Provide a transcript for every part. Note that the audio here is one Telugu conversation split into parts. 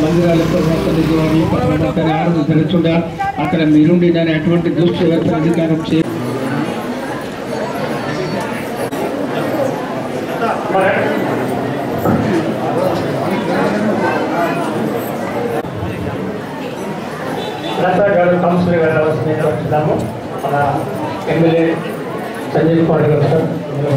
మందిరాలకు తండ్రి దేవాన్ని పట్టణ ఆరోగ్యం తెరచుండా అక్కడ మీరుండి దాని అటువంటి దృష్టి వ్యక్తి అధికారం చే లతా గారు కౌన్సిలర్ గారు రావాల్సిందిగా వచ్చినాము మన ఎమ్మెల్యే సంజయ్ కుమార్ గారు సార్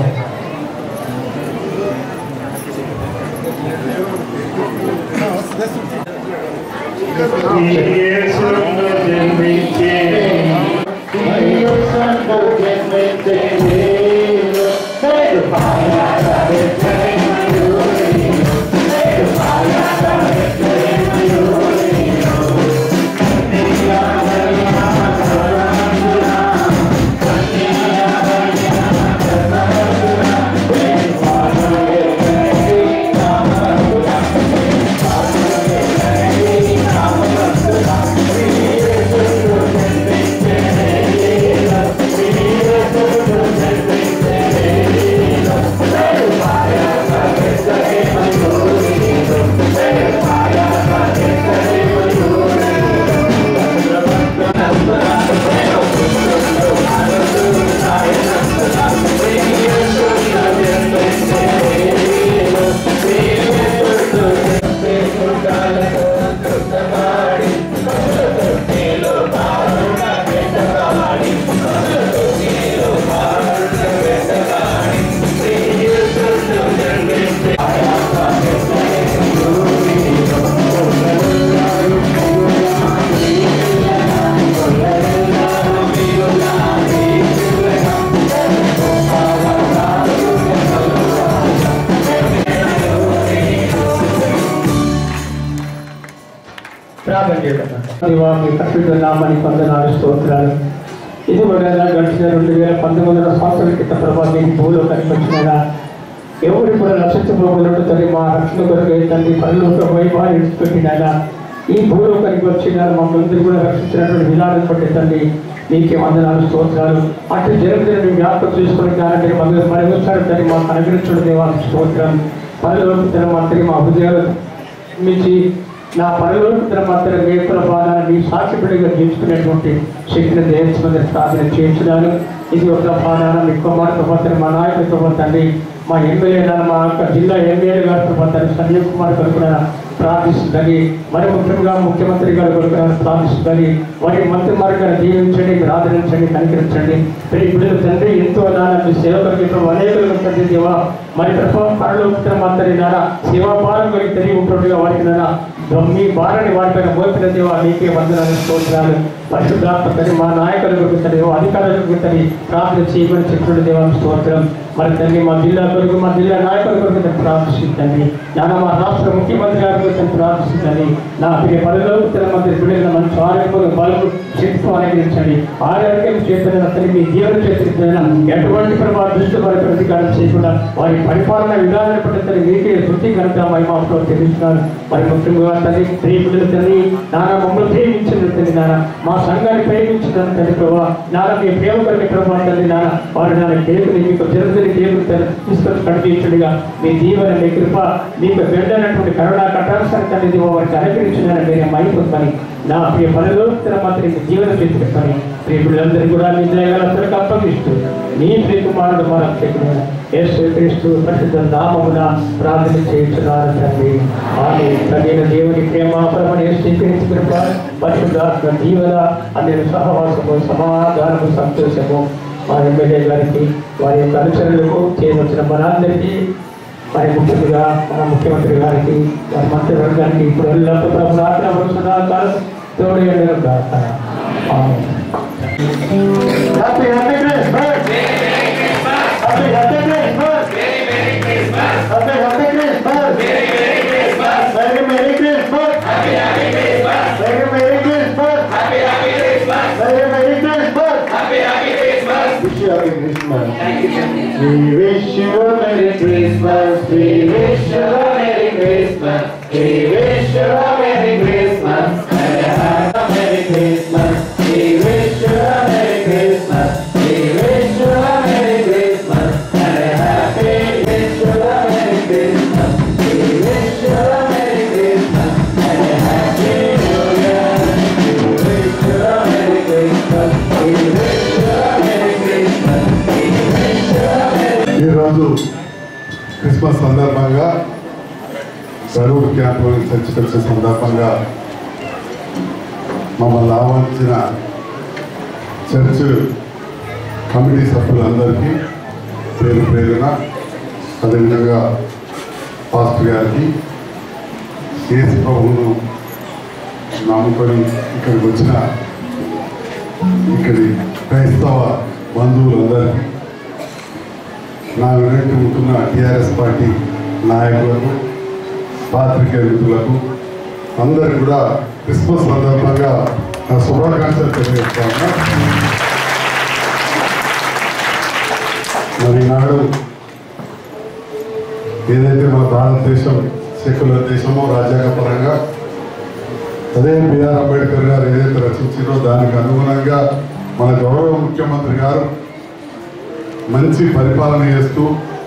ప్రార్థన చేయడం దేవా మీ పరిశుద్ధ నామానికి వందనాలు స్తోత్రాలు ఇది కూడా గడిచిన రెండు వేల పంతొమ్మిది వందల సంవత్సరాల క్రితం ప్రభావ మీకు భూలో కనిపించిన ఎవరు కూడా రక్షించబోతున్నట్టు తండ్రి మా రక్షణ కొరకు తండ్రి పనులు వైభవాన్ని విడిచిపెట్టినాగా ఈ భూలోకానికి వచ్చిన మమ్మల్ని కూడా రక్షించినటువంటి విధానం బట్టి తండ్రి నీకే వందనాలు స్తోత్రాలు అటు జరుగుతున్న జ్ఞాపకం చేసుకుని కానీ మీరు మరొకసారి తండ్రి మాకు అనుగ్రహించడం దేవాలకు స్తోత్రం పనులు మంత్రి మా హృదయాలు మించి నా పరలోకితర మాత్రం ఏ ప్రభావాన్ని నీ సాక్షిపడిగా జీవించుకునేటువంటి శక్తిని దేశమంది ప్రార్థన చేయించున్నాను ఇది ఒక పాదాన మీ కుమార్తె పోతారు మా నాయకులతో తండ్రి మా ఎమ్మెల్యే మా యొక్క జిల్లా ఎమ్మెల్యే గారితో పోతారు సంజయ్ కుమార్ కొడుకున ప్రార్థిస్తుందని మరి ముఖ్యంగా ముఖ్యమంత్రి గారు కొడుకున ప్రార్థిస్తుందని వారి మంత్రి మార్గాన్ని దీవించండి మీరు ఆదరించండి కనికరించండి మరి బిడ్డలు తండ్రి ఎంతో నాన్న మీ సేవకులకి అనేకులు తండ్రి దేవా మరి ప్రభావం పరలోకితర మాత్రం నాన్న సేవా భారం కలిగి తెలియ ఉంటుండగా వారికి నాన్న మీ భారాన్ని వారిపైన మోపిన దేవా నీకే వందనాలు స్తోత్రాలు పరిశుద్ధాత్మ తల్లి మా నాయకుల గురించి దేవ అధికారుల గురించి ప్రార్థన చేయమని చెప్తున్న దేవాన్ని స్తోత్రం మరి తల్లి మా జిల్లా కొరకు మా జిల్లా నాయకుల కొరకు తను ప్రార్థిస్తుంది నాన్న మా రాష్ట్ర ముఖ్యమంత్రి గారి గురించి తను ప్రార్థిస్తుంది నా ప్రియ పరిలోకితర మంత్రి బిడ్డల మంచి ఆరోగ్యం బలము శక్తి అనుగ్రహించండి ఆరోగ్యం చేతున్న తల్లి మీ జీవన చేతున్న ఎటువంటి ప్రభావ దృష్టి వారి ప్రతికారం చేయకుండా వారి పరిపాలన విధానాన్ని బట్టి తల్లి మీకే శుద్ధి కనుక మహిమాతో తెలుస్తున్నారు మరి ముఖ్యంగా తల్లి ప్రేమికుల తల్లి నాన్న మమ్మల్ని ప్రేమించిన తల్లి నాన్న మా సంఘాన్ని ప్రేమించిన తల్లి ప్రభావ నాన్న మీ ప్రేమ కలిగి ప్రభావ తల్లి నాన్న వారి నాన్న కేకుని మీకు జరుగుతున్న కేకులు తీసుకొని కనిపించుడిగా మీ దీవెన మీ కృప మీకు బిడ్డనటువంటి కరుణా కటాక్షాన్ని తల్లి దేవ వారికి అనుగ్రహించిన మీరే మైపోతామని నా ప్రియ పనులు మాత్రం మీ జీవన చేసి ప్రియులందరూ కూడా మీ దయగలందరికీ అప్పగిస్తూ నీ ప్రియకుమారుడు మా రక్షకుడు యేసు క్రీస్తు పరిశుద్ధ నామమున ప్రార్థన చేయించున్నారు తండ్రి ఆమె తగిన దేవుని ప్రేమ పరమని స్వీకరించిన పరిశుద్ధాత్మ జీవన అన్ని సహవాసము సమాధానము సంతోషము మా ఎమ్మెల్యే గారికి వారి యొక్క అనుచరులకు చేయవలసిన మనందరికీ మరి ముఖ్యంగా మన ముఖ్యమంత్రి గారికి వారి మంత్రివర్గానికి ఇప్పుడు ఎల్లప్పుడూ ప్రభు ఆజ్ఞాపరుస్తున్నారు తోడు ఎండలు ప్రార్థన ఆమేన్. Happy Happy Christmas! Happy Happy Christmas! Happy Happy Christmas! Merry Merry Christmas! Merry Merry Christmas! Merry Merry Christmas! Wish you Happy Christmas! We wish you a Merry Christmas! We wish you a Merry Christmas! We wish you a Merry Christmas! And a Merry Christmas! We wish you a Merry Christmas! We wish you a Merry Christmas! And a happy wish you a Merry Christmas! We wish you a Merry Christmas! And a Christmas సందర్భంగా కరూరు క్యాంపులో చర్చకు వచ్చిన సందర్భంగా మమ్మల్ని ఆహ్వానించిన చర్చ్ కమిటీ సభ్యులందరికీ పేరు పేరున అదేవిధంగా పాస్టర్ గారికి కేసు ప్రభువును నమ్ముకొని ఇక్కడికి వచ్చిన ఇక్కడి క్రైస్తవ బంధువులందరికీ నా వెనక్కి ఉంటున్న టీఆర్ఎస్ పార్టీ నాయకులకు పాత్రికేయ మిత్రులకు అందరికి కూడా క్రిస్మస్ సందర్భంగా నా శుభాకాంక్షలు తెలియజేస్తా ఉన్నా మరి ఈనాడు ఏదైతే మన భారతదేశం సెక్యులర్ దేశమో రాజ్యాంగ పరంగా అదే బిఆర్ అంబేద్కర్ గారు ఏదైతే రచించారో దానికి అనుగుణంగా మన గౌరవ ముఖ్యమంత్రి గారు మంచి పరిపాలన చేస్తూ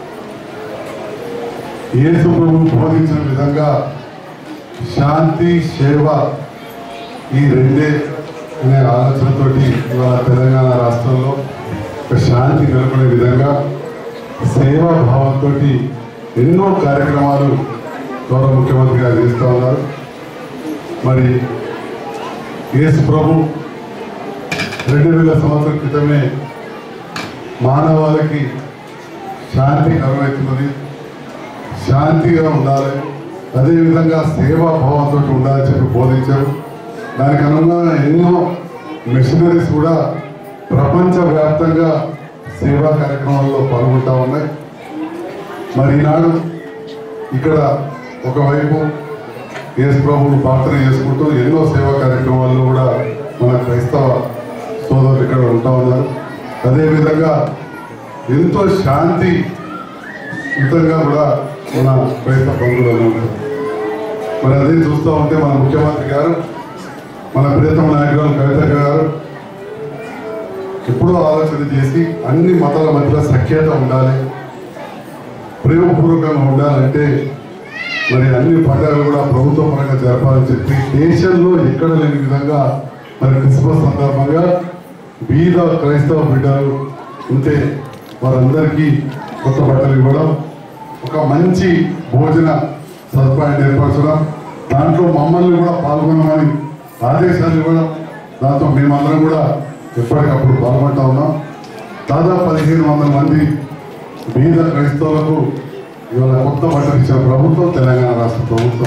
యేసు ప్రభు బోధించిన విధంగా శాంతి సేవ ఈ రెండే అనే ఆలోచనతోటి ఇవాళ తెలంగాణ రాష్ట్రంలో ఒక శాంతి నెలకొనే విధంగా సేవా భావంతో ఎన్నో కార్యక్రమాలు గౌరవ ముఖ్యమంత్రి గారు చేస్తూ ఉన్నారు మరి యేసు ప్రభు రెండు వేల సంవత్సరం క్రితమే మానవాళికి శాంతి కరువైతున్నది శాంతిగా ఉండాలి అదేవిధంగా సేవాభావంతో ఉండాలని చెప్పి బోధించారు దానికి అనుగుణంగా ఎన్నో మిషనరీస్ కూడా ప్రపంచవ్యాప్తంగా సేవా కార్యక్రమాల్లో పాల్గొంటా ఉన్నాయి మరి ఈనాడు ఇక్కడ ఒకవైపు యేసు ప్రభువును ప్రార్థన చేసుకుంటూ ఎన్నో సేవా కార్యక్రమాల్లో కూడా మన క్రైస్తవ సోదరులు ఇక్కడ ఉంటా ఉన్నారు అదేవిధంగా ఎంతో శాంతి యుతంగా కూడా మన క్రైస్తవ బంధువులు ఉంటారు మరి అదే చూస్తూ ఉంటే మన ముఖ్యమంత్రి గారు మన ప్రియతమ నాయకురాలు కవిత గారు ఎప్పుడూ ఆలోచన చేసి అన్ని మతాల మధ్యలో సఖ్యత ఉండాలి ప్రేమపూర్వకంగా ఉండాలంటే మరి అన్ని పండుగలు కూడా ప్రభుత్వ పరంగా జరపాలని చెప్పి దేశంలో ఎక్కడ లేని విధంగా మరి క్రిస్మస్ సందర్భంగా బీద క్రైస్తవ బిడ్డలు ఉంటే వారందరికీ కొత్త బట్టలు ఇవ్వడం ఒక మంచి భోజన సదుపాయాన్ని ఏర్పరచడం దాంట్లో మమ్మల్ని కూడా పాల్గొనమని ఆదేశాలు ఇవ్వడం దాంతో మేమందరం కూడా ఎప్పటికప్పుడు పాల్గొంటా ఉన్నాం దాదాపు పదిహేను వందల మంది బీద క్రైస్తవులకు ఇవాళ కొత్త బట్టలు ఇచ్చిన ప్రభుత్వం తెలంగాణ రాష్ట్ర ప్రభుత్వం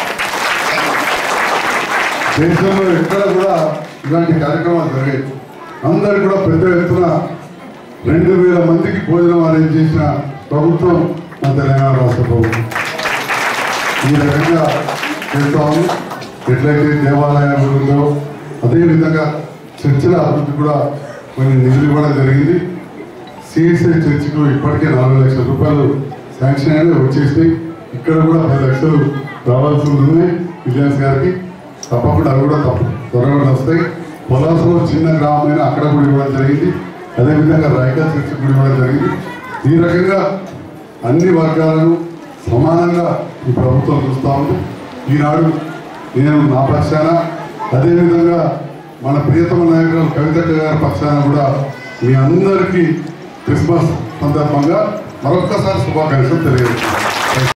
దేశంలో ఎక్కడ కూడా ఇలాంటి కార్యక్రమాలు జరిగాయి అందరు కూడా పెద్ద ఎత్తున రెండు వేల మందికి భోజనం అరేంజ్ చేసిన ప్రభుత్వం మన తెలంగాణ రాష్ట్ర ప్రభుత్వం ఈ రకంగా చేస్తాము ఎట్లయితే దేవాలయాలు ఉందో అదేవిధంగా చర్చిల అభివృద్ధి కూడా కొన్ని నిధులు ఇవ్వడం జరిగింది సిఎస్ఐ చర్చికు ఇప్పటికే నాలుగు లక్షల రూపాయలు శాంక్షన్ అయినా వచ్చేసి ఇక్కడ కూడా పది లక్షలు రావాల్సి ఉంటుంది విజయన్స్ గారికి తప్పకుండా అవి కూడా తప్ప త్వరగా వస్తాయి పొలాసులో చిన్న గ్రామమైన అక్కడ కూడా ఇవ్వడం జరిగింది అదేవిధంగా రాయకల్ చర్చి కూడా ఇవ్వడం జరిగింది ఈ రకంగా అన్ని వర్గాలను సమానంగా ఈ ప్రభుత్వం చూస్తూ ఉంది ఈనాడు నేను నా పక్షాన అదేవిధంగా మన ప్రియతమ నాయకులు కవిత గారి పక్షాన కూడా మీ అందరికీ క్రిస్మస్ సందర్భంగా మరొక్కసారి శుభాకాంక్షలు తెలియజేస్తున్నాను